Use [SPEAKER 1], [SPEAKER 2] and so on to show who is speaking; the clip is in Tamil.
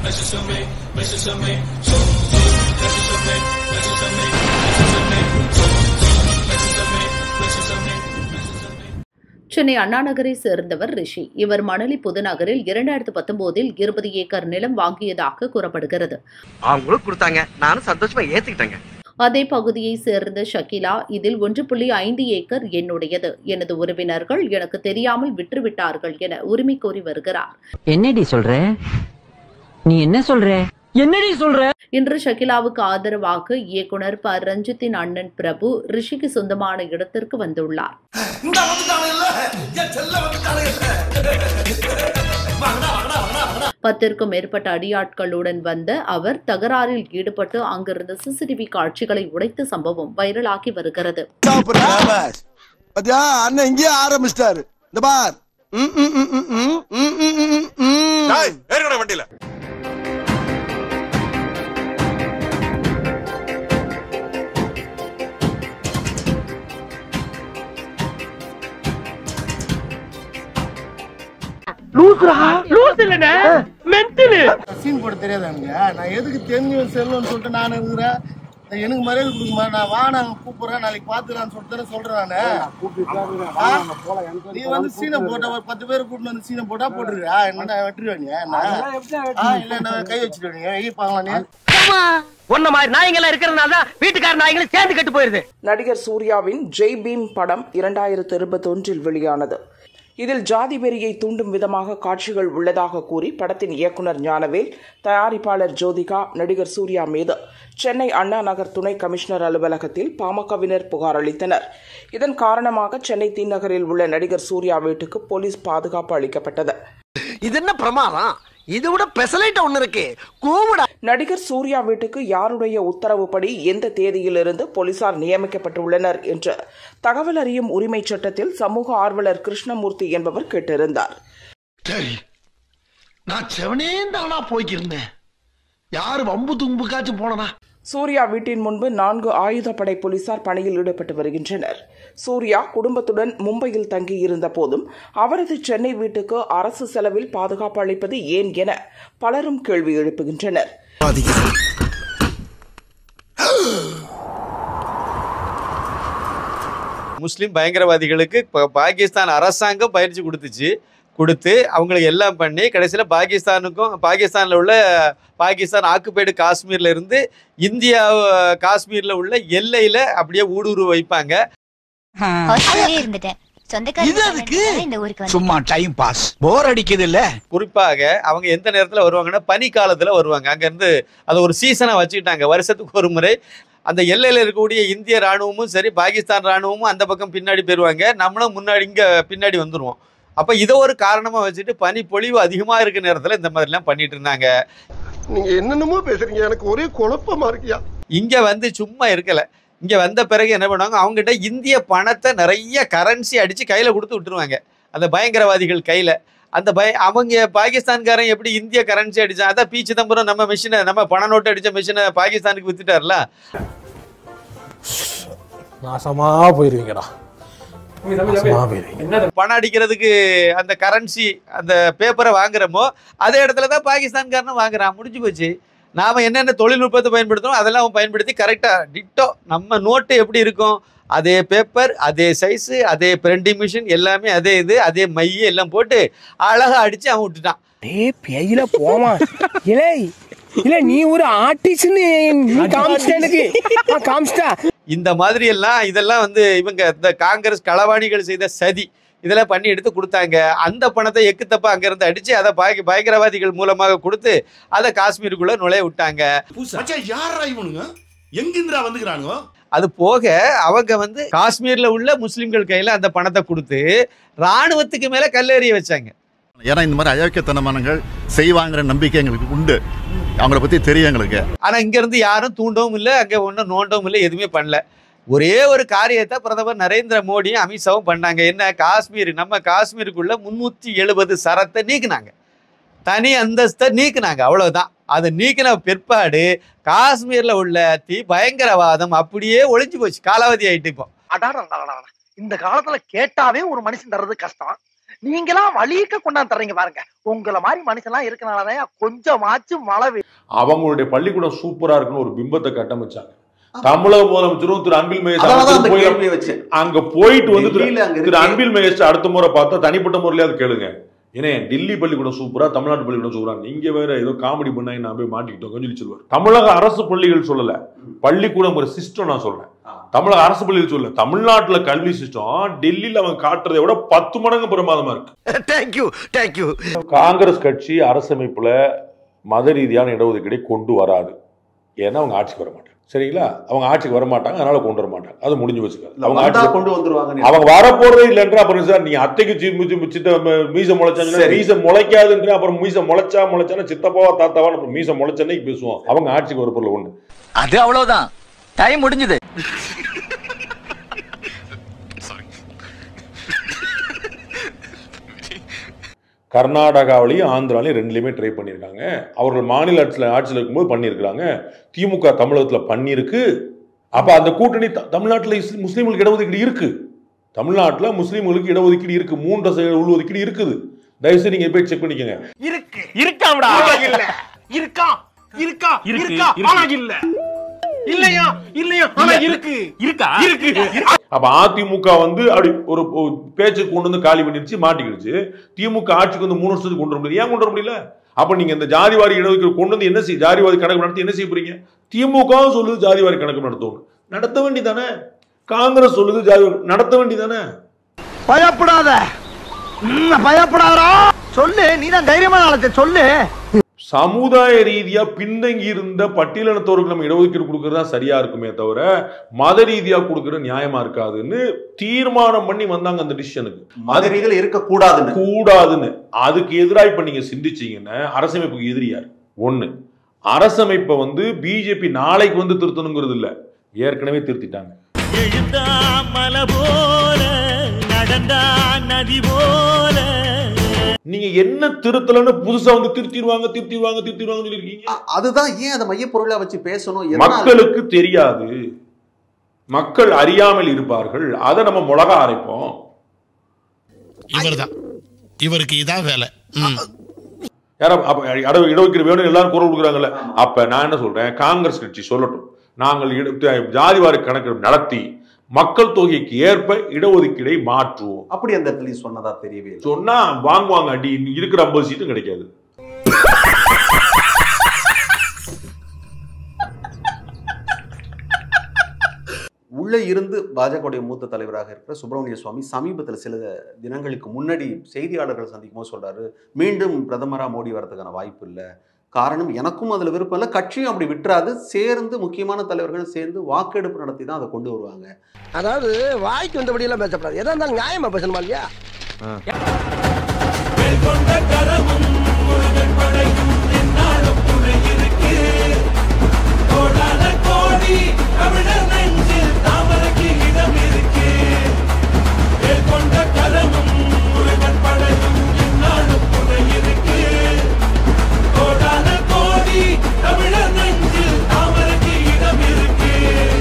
[SPEAKER 1] சென்னை அண்ணா நகரை சேர்ந்தவர் ரிஷி இவர் மணலி புதுநகரில் இரண்டாயிரத்து பத்தொன்பதில் இருபது ஏக்கர் நிலம் வாங்கியதாக கூறப்படுகிறது
[SPEAKER 2] அவங்களும் கொடுத்தாங்க நானும் சந்தோஷமா ஏத்துக்கிட்டேங்க
[SPEAKER 1] அதே பகுதியை சேர்ந்த ஷகிலா இதில் ஒன்று புள்ளி ஐந்து ஏக்கர் என்னுடையது எனது உறவினர்கள் எனக்கு தெரியாமல் விற்றுவிட்டார்கள் என உரிமை கோரி வருகிறார்
[SPEAKER 3] என்னடி சொல்ற நீ என்ன சொல்ற என்னடி சொல்ற
[SPEAKER 1] இன்று ஷகிலாவுக்கு ஆதரவாக இயக்குனர் ப ரஞ்சித்தின் அண்ணன் பிரபு ரிஷிக்கு சொந்தமான இடத்திற்கு வந்துள்ளார்
[SPEAKER 4] இந்த வந்துட்டானே இல்ல என் செல்ல வந்துட்டானே இல்ல வாங்கடா வாங்கடா வாங்கடா வாங்கடா
[SPEAKER 1] பத்திற்கும் மேற்பட்ட அடியாட்களுடன் வந்த அவர் தகராறில் ஈடுபட்டு அங்கிருந்த சிசிடிவி காட்சிகளை உடைத்த சம்பவம் வைரலாகி வருகிறது
[SPEAKER 5] பாத்தியா அண்ணன் இங்கேயே ஆரம்பிச்சிட்டாரு இந்த பார் ம், ம், ம், ம், ம், ம், ம், ம், ம்.
[SPEAKER 4] டேய் ஏறுங்கடா வண்டியில
[SPEAKER 6] சீன் போட தெரியாதாங்க நான் எதுக்கு தெரிஞ்சு செல்லுன்னு சொல்லிட்டு நான் இருக்கிறேன் எனக்கு மரியாதை கொடுக்க மாதிரி நான் வா நான் கூப்பிடுறேன் நாளைக்கு பாத்துக்கலாம்னு சொல்லிட்டு தானே சொல்றேன் நானு ஆ? நீ வந்து சீனை போட்ட ஒரு பத்து பேர் கூட்டிட்டு வந்து சீனை போட்டா போட்டுருக்கா என்னடா வெட்டுருவாங்க என்ன ஆ, இல்ல என்ன கை வச்சிருவாங்க ஐய பாக்கலாம் நீ
[SPEAKER 3] உன்ன மாதிரி நாய்ங்களா இருக்கிறதுனால தான் வீட்டுக்கார நாய்ங்களும் சேர்ந்து கெட்டு போயிருது
[SPEAKER 7] நடிகர் சூர்யாவின் ஜெய் பீம் படம் இரண்டாயிரத்து இருபத்தொன்றில் வெளியானது இதில் ஜாதி வெறியை தூண்டும் விதமாக காட்சிகள் உள்ளதாக கூறி படத்தின் இயக்குனர் ஞானவேல் தயாரிப்பாளர் ஜோதிகா நடிகர் சூர்யா மீது சென்னை அண்ணா நகர் துணை கமிஷனர் அலுவலகத்தில் பாமகவினர் புகார் அளித்தனர் இதன் காரணமாக சென்னை தீநகரில் உள்ள நடிகர் சூர்யா வீட்டுக்கு போலீஸ் பாதுகாப்பு அளிக்கப்பட்டது
[SPEAKER 2] இது என்ன பிரமாதம் இது விட பெசலைட் ஒண்ணு இருக்கு கூவிடா
[SPEAKER 7] நடிகர் சூர்யா வீட்டுக்கு யாருடைய உத்தரவுப்படி எந்த தேதியிலிருந்து போலீசார் நியமிக்கப்பட்டுள்ளனர் என்று தகவல் அறியும் உரிமை சட்டத்தில் சமூக ஆர்வலர் கிருஷ்ணமூர்த்தி என்பவர் கேட்டிருந்தார்
[SPEAKER 4] சரி நான் செவனே தானா போய்க்கிருந்தேன் யாரு வம்பு தும்புக்காச்சும் போனனா
[SPEAKER 7] சூர்யா வீட்டின் முன்பு நான்கு ஆயுதப்படை போலீசார் பணியில் ஈடுபட்டு வருகின்றனர் சூர்யா குடும்பத்துடன் மும்பையில் தங்கியிருந்த போதும் அவரது சென்னை வீட்டுக்கு அரசு செலவில் பாதுகாப்பு அளிப்பது ஏன் என பலரும் கேள்வி எழுப்புகின்றனர்
[SPEAKER 8] முஸ்லீம் பயங்கரவாதிகளுக்கு ப- பாகிஸ்தான் அரசாங்கம் பயிற்சி கொடுத்துச்சு கொடுத்து அவங்களுக்கு எல்லாம் பண்ணி கடைசியில் பாகிஸ்தானுக்கும் பாகிஸ்தானில் உள்ள பாகிஸ்தான் ஆக்குபைடு காஷ்மீர்ல இருந்து இந்தியா காஷ்மீரில் உள்ள எல்லையில் அப்படியே ஊடுருவ வைப்பாங்க
[SPEAKER 9] ஹாஸ்டல்லே இருந்துட்டேன்
[SPEAKER 2] இது அதுக்கு?
[SPEAKER 9] சொந்தக்காரங்க இந்த ஊருக்கு வந்து
[SPEAKER 2] சும்மா டைம் பாஸ் போர் அடிக்குது இல்ல
[SPEAKER 8] குறிப்பாக அவங்க எந்த நேரத்தில் வருவாங்கன்னா பனி காலத்தில் வருவாங்க அங்கேருந்து அதை ஒரு சீசனாக வச்சுக்கிட்டாங்க வருஷத்துக்கு ஒரு முறை அந்த எல்லையில் இருக்கக்கூடிய இந்திய ராணுவமும் சரி பாகிஸ்தான் ராணுவமும் அந்த பக்கம் பின்னாடி போயிடுவாங்க நம்மளும் முன்னாடி இங்கே பின்னாடி வந்துடுவோம் அப்போ இதை ஒரு காரணமாக வச்சுட்டு பனி பொழிவு அதிகமாக இருக்க நேரத்தில் இந்த மாதிரிலாம் பண்ணிட்டு இருந்தாங்க
[SPEAKER 5] நீங்க என்னென்னமோ பேசுறீங்க எனக்கு ஒரே குழப்பமா இருக்கியா
[SPEAKER 8] இங்கே வந்து சும்மா இருக்கலை இங்கே வந்த பிறகு என்ன பண்ணுவாங்க அவங்ககிட்ட இந்திய பணத்தை நிறைய கரன்சி அடித்து கையில் கொடுத்து விட்டுருவாங்க அந்த பயங்கரவாதிகள் கையில் அந்த பய அவங்க பாகிஸ்தான்காரன் எப்படி இந்திய கரன்சி அடிச்சான் அதான் பி சிதம்பரம் நம்ம மிஷினை நம்ம பண நோட்டு அடித்த மிஷினை பாகிஸ்தானுக்கு வித்துட்டார்ல
[SPEAKER 10] நாசமா போயிருவீங்கடா நாசமா போயிருவீங்க
[SPEAKER 8] பணம் அடிக்கிறதுக்கு அந்த கரன்சி அந்த பேப்பரை வாங்குறோமோ அதே இடத்துல தான் பாகிஸ்தான்காரனும் வாங்குறான் முடிஞ்சு போச்சு நாம என்னென்ன தொழில்நுட்பத்தை பயன்படுத்துறோம் அதெல்லாம் அவன் பயன்படுத்தி கரெக்டாக டிட்டோ நம்ம நோட்டு எப்படி இருக்கும் அதே பேப்பர் அதே சைஸு அதே பிரிண்டிங் மிஷின் எல்லாமே அதே இது அதே மைய எல்லாம் போட்டு அழகா அடிச்சு அவன் விட்டுட்டான்
[SPEAKER 3] ஏ பேயில போமா இலே இல்ல நீ ஒரு ஆர்டிஸ்ட்னு நீ காமிச்சிட்ட எனக்கு காமிச்சிட்டா
[SPEAKER 8] இந்த மாதிரி எல்லாம் இதெல்லாம் வந்து இவங்க இந்த காங்கிரஸ் களவாணிகள் செய்த சதி இதெல்லாம் பண்ணி எடுத்து கொடுத்தாங்க அந்த பணத்தை எக்கு தப்பா அங்கிருந்து அடிச்சு அதை பாய- பயங்கரவாதிகள் மூலமாக கொடுத்து அதை காஷ்மீருக்குள்ள நுழைய விட்டாங்க
[SPEAKER 4] மச்சான் யாரா இவனுங்க எங்கிந்திரா வந்துக்கிறானுங்க
[SPEAKER 8] அது போக அவங்க வந்து காஷ்மீர்ல உள்ள முஸ்லிம்கள் கையில அந்த பணத்தை கொடுத்து ராணுவத்துக்கு மேல கல்லெறிய வச்சாங்க
[SPEAKER 11] ஏன்னா இந்த மாதிரி அயோக்கியத்தனமானங்கள் செய்வாங்கிற நம்பிக்கை எங்களுக்கு உண்டு அவங்கள பத்தி தெரியும் எங்களுக்கு
[SPEAKER 8] ஆனா இங்க இருந்து யாரும் தூண்டவும் இல்லை அங்க ஒன்றும் நோண்டவும் இல்லை எதுவுமே பண்ணல ஒரே ஒரு காரியத்தை பிரதமர் நரேந்திர மோடியும் அமித்ஷாவும் பண்ணாங்க என்ன காஷ்மீர் நம்ம காஷ்மீருக்குள்ள முன்னூத்தி எழுபது சரத்தை நீக்குனாங்க தனி அந்தஸ்தை நீக்குனாங்க அவ்வளவுதான் அதை நீக்கின பிற்பாடு காஷ்மீர்ல உள்ள தீ பயங்கரவாதம் அப்படியே ஒளிஞ்சு போச்சு காலாவதி ஆயிட்டு இப்போ
[SPEAKER 2] அடாடா இந்த காலத்துல கேட்டாவே ஒரு மனுஷன் தர்றது கஷ்டம்
[SPEAKER 12] நீங்களாம் வழிக்க கொண்டாந்து தர்றீங்க பாருங்க உங்கள மாதிரி மனுஷன்லாம் இருக்கனாலதான் கொஞ்சமாச்சும் மழை பெய்யுது.
[SPEAKER 13] அவங்களுடைய பள்ளிக்கூடம் சூப்பரா இருக்குன்னு ஒரு பிம்பத்தை கட்டமைச்சாங்க தமிழக முதலமைச்சரும் திரு அன்பில் மகேஷ்
[SPEAKER 14] அதனாலதான்
[SPEAKER 13] அவர்களும்
[SPEAKER 14] அந்த
[SPEAKER 13] போய்
[SPEAKER 14] கேள்வியை வச்சேன்.
[SPEAKER 13] அங்க போயிட்டு வந்து திரு-
[SPEAKER 14] டெல்லியில அங்க
[SPEAKER 13] திரு
[SPEAKER 14] இருக்கு.
[SPEAKER 13] அன்பில் மகேஷ் அடுத்த முறை பார்த்தா தனிப்பட்ட முறையில கேளுங்க ஏனே டெல்லி பள்ளிக்கூடம் சூப்பரா தமிழ்நாட்டு பள்ளிக்கூடம் சூப்பரா நீங்க வேற ஏதோ காமெடி பண்ணாங்க நான் போய் மாட்டிக்கிட்டோம் கொஞ்சம் சொல்லுவார் தமிழக அரசு பள்ளிகள் சொல்லல பள்ளிக்கூடம் ஒரு சிஸ்டம் நான் சொல்றேன் தமிழக அரசு பள்ளிகள் சொல்லல தமிழ்நாட்டுல கல்வி சிஸ்டம் டெல்லியில அவன் காட்டுறதை விட பத்து மடங்கு பிரமாதமா இருக்கு
[SPEAKER 2] தேங்க்யூ தேங்க்யூ
[SPEAKER 13] காங்கிரஸ் கட்சி அரசமைப்புல மத ரீதியான இடஒதுக்கீடை கொண்டு வராது ஏன்னா அவங்க ஆட்சிக்கு வர மாட்டாங்க சரிங்களா அவங்க ஆட்சிக்கு வர மாட்டாங்க அதனால கொண்டு வர மாட்டாங்க அது முடிஞ்சு வச்சுக்காது அவங்க
[SPEAKER 14] வந்தா
[SPEAKER 13] ஆட்சி
[SPEAKER 14] கொண்டு வந்துருவாங்க
[SPEAKER 13] அவங்க வரப்போறதே இல்லைன்ற அப்புறம் சார் நீங்க அத்தைக்கு சி- சி- சி- சித்த ம- மீச முளைச்சாங்க
[SPEAKER 14] சரி.
[SPEAKER 13] மீச முளைக்காதுன்ற அப்புறம் மீச முளைச்சா முளைச்சானா சித்தப்பாவா தாத்தாவா அப்புறம் மீச முளைச்சனே பேசுவோம் அவங்க ஆட்சிக்கு வர பொருள் ஒண்ணு
[SPEAKER 12] அது அவ்வளவுதான் டைம் முடிஞ்சது
[SPEAKER 13] கர்நாடகாவிலையும் ஆந்திராலையும் ரெண்டுலையுமே ட்ரை பண்ணியிருக்காங்க அவர்கள் மாநில ஆட்சியில் ஆட்சியில் இருக்கும்போது பண்ணியிருக்கிறாங்க திமுக தமிழகத்தில் பண்ணியிருக்கு அப்போ அந்த கூட்டணி த- தமிழ்நாட்டுல இஸ் முஸ்லீம்களுக்கு இடஒதுக்கீடு இருக்கு தமிழ்நாட்டில் முஸ்லீம்களுக்கு இடஒதுக்கீடு இருக்கு மூன்று சதவீத உள்ஒதுக்கீடு இருக்குது தயவுசெய்து நீங்க போய் செக் பண்ணிக்கோங்க
[SPEAKER 3] இருக்கு இருக்காம்டா இல்ல இருக்கா இருக்கா இருக்கா ஆனா இல்ல இல்லையா இல்லையா ஆனா இருக்கு இருக்கா இருக்கு
[SPEAKER 13] அப்ப அதிமுக வந்து அப்படி ஒரு ஒரு பேச்சு கொண்டு வந்து காலி பண்ணிருச்சு மாட்டிக்கிடுச்சு திமுக ஆட்சிக்கு வந்து மூணு வருஷத்துக்கு கொண்டு வர முடியல ஏன் கொண்டு வர முடியல அப்ப நீங்க இந்த ஜாதிவாரி இடஒதுக்கீடு கொண்டு வந்து என்ன செய்ய ஜாதிவாரி கணக்கு நடத்தி என்ன செய்ய போறீங்க திமுக சொல்லுது ஜாதிவாரி கணக்கு நடத்தும் நடத்த வேண்டியதானே காங்கிரஸ் சொல்லுது ஜாதி நடத்த வேண்டியதானே
[SPEAKER 2] பயப்படாத ம், பயப்படாதடா சொல்லு நீ தான் தைரியமான ஆளத்தை சொல்லு
[SPEAKER 13] சமுதாய ரீதியா பின்தங்கி இருந்த பட்டியலினத்தவருக்கு நம்ம இடஒதுக்கீடு கொடுக்கறது தான் சரியா இருக்குமே தவிர மத ரீதியா கொடுக்கறது நியாயமா இருக்காதுன்னு தீர்மானம் பண்ணி வந்தாங்க அந்த டிசிஷனுக்கு
[SPEAKER 14] மத ரீதியில இருக்க கூடாதுன்னு
[SPEAKER 13] கூடாதுன்னு அதுக்கு எதிராக இப்ப நீங்க சிந்திச்சீங்கன்னா அரசமைப்புக்கு எதிரியார் ஒண்ணு அரசமைப்பை வந்து பிஜேபி நாளைக்கு வந்து திருத்தணுங்கிறது இல்ல ஏற்கனவே திருத்திட்டாங்க
[SPEAKER 3] எழுந்தா மலை போல நடந்தா நதி போல
[SPEAKER 13] நீங்க என்ன திருத்தலன்னு புதுசா வந்து திருத்திடுவாங்க திருத்திடுவாங்க திருத்திடுவாங்க சொல்லியிருக்கீங்க
[SPEAKER 14] அதுதான் ஏன் அதை மையப்பொருளா வச்சு பேசணும் எதனால?
[SPEAKER 13] மக்களுக்கு தெரியாது மக்கள் அறியாமல் இருப்பார்கள் அதை நம்ம மிளகா அரைப்போம்
[SPEAKER 15] இவர்தான் இவருக்கு இதான் வேலை ம்.
[SPEAKER 13] யாரா அப்ப இட- இடஒதுக்கீடு வேணும் எல்லாரும் குரல் கொடுக்குறாங்கல்ல அப்ப நான் என்ன சொல்றேன் காங்கிரஸ் கட்சி சொல்லட்டும் நாங்கள் இட- ஜாதிவாரி கணக்கு நடத்தி மக்கள் தொகைக்கு ஏற்ப இடஒதுக்கீடை மாற்றுவோம்
[SPEAKER 14] அப்படி அந்த இடத்துல சொன்னதா தெரியவே இல்லை
[SPEAKER 13] சொன்னா வாங்குவாங்க அடி இன்னும் இருக்கிற ஐம்பது சீட்டும் கிடைக்காது
[SPEAKER 14] உள்ள இருந்து பாஜகவுடைய மூத்த தலைவராக இருக்கிற சுப்பிரமணிய சுவாமி சமீபத்தில் சில தினங்களுக்கு முன்னாடி செய்தியாளர்கள் சந்திக்கும் போது சொல்றாரு மீண்டும் பிரதமரா மோடி வரதுக்கான வாய்ப்பு இல்லை காரணம் எனக்கும் அதுல விருப்பம் இல்லை கட்சியும் அப்படி விட்டுறாது சேர்ந்து முக்கியமான தலைவர்கள் சேர்ந்து வாக்கெடுப்பு நடத்தி தான் அதை கொண்டு வருவாங்க
[SPEAKER 2] அதாவது வாய்க்கு வந்தபடி எல்லாம் பேசப்படாது எதா இருந்தாலும் நியாயமா பேசணுமா இல்லையா
[SPEAKER 3] கொண்ட